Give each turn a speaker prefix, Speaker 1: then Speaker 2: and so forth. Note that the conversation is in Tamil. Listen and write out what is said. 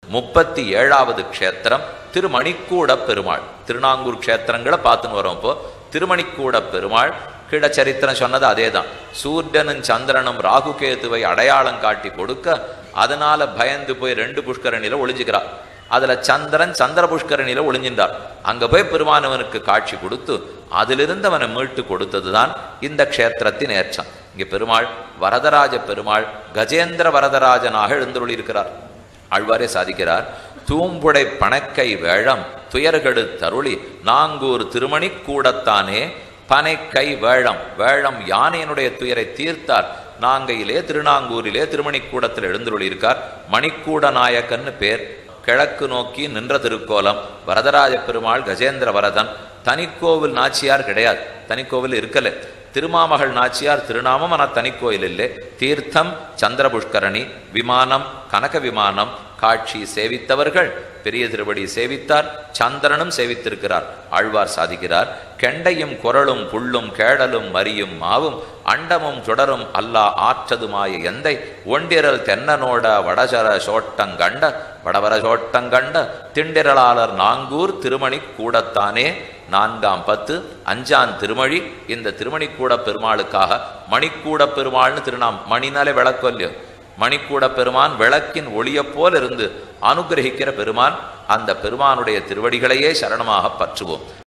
Speaker 1: முப்பத்தி ஏழாவது க்ஷேத்திரம் திருமணிக்கூட பெருமாள் திருநாங்கூர் க்ஷேத்திரங்களை பார்த்துன்னு வரோம் இப்போ திருமணிக்கூட பெருமாள் கீழ சரித்திரம் சொன்னது அதேதான் சூரியனும் சந்திரனும் ராகுகேதுவை அடையாளம் காட்டி கொடுக்க அதனால பயந்து போய் ரெண்டு புஷ்கரணியில ஒளிஞ்சுக்கிறார் அதுல சந்திரன் சந்திர புஷ்கரணியில ஒளிஞ்சின்றார் அங்க போய் பெருமானவனுக்கு காட்சி கொடுத்து அதிலிருந்து அவனை மீட்டு கொடுத்ததுதான் இந்த க்ஷேத்திரத்தின் ஏற்றம் இங்க பெருமாள் வரதராஜ பெருமாள் கஜேந்திர வரதராஜனாக எழுந்தருளியிருக்கிறார் ஆழ்வாரே சாதிக்கிறார் தூம்புடை பணக்கை வேழம் துயர்கெடு தருளி நாங்கூர் திருமணி கூடத்தானே பனை கை வேழம் வேழம் யானையினுடைய துயரை தீர்த்தார் நாங்கையிலே திருநாங்கூரிலே திருமணிக்கூடத்தில் எழுந்துள்ளிருக்கார் மணிக்கூட நாயக்கன்னு பேர் கிழக்கு நோக்கி நின்ற திருக்கோலம் வரதராஜ பெருமாள் கஜேந்திர வரதன் தனிக்கோவில் நாச்சியார் கிடையாது தனிக்கோவில் இருக்கல திருமாமகள் நாச்சியார் திருநாமம் ஆனால் தனிக்கோயில் இல்லை தீர்த்தம் சந்திரபுஷ்கரணி விமானம் கனக விமானம் காட்சி சேவித்தவர்கள் பெரிய திருவடி சேவித்தார் சந்திரனும் சேவித்திருக்கிறார் ஆழ்வார் சாதிக்கிறார் கெண்டையும் குரலும் புள்ளும் கேடலும் மரியும் மாவும் அண்டமும் சுடரும் அல்லா ஆற்றதுமாய எந்தை ஒண்டிரல் தென்னனோட வடசர சோட்டங்கண்ட வடவர சோட்டங்கண்ட திண்டிரலாளர் நாங்கூர் திருமணி கூடத்தானே நான்காம் பத்து அஞ்சாம் திருமழி இந்த திருமணிக்கூட பெருமாளுக்காக மணிக்கூட பெருமாள்னு திருநாம் மணினாலே விளக்கொல்லையோ மணிக்கூட பெருமான் விளக்கின் ஒளியப் போல் இருந்து அனுகிரகிக்கிற பெருமான் அந்த பெருமானுடைய திருவடிகளையே சரணமாக பற்றுவோம்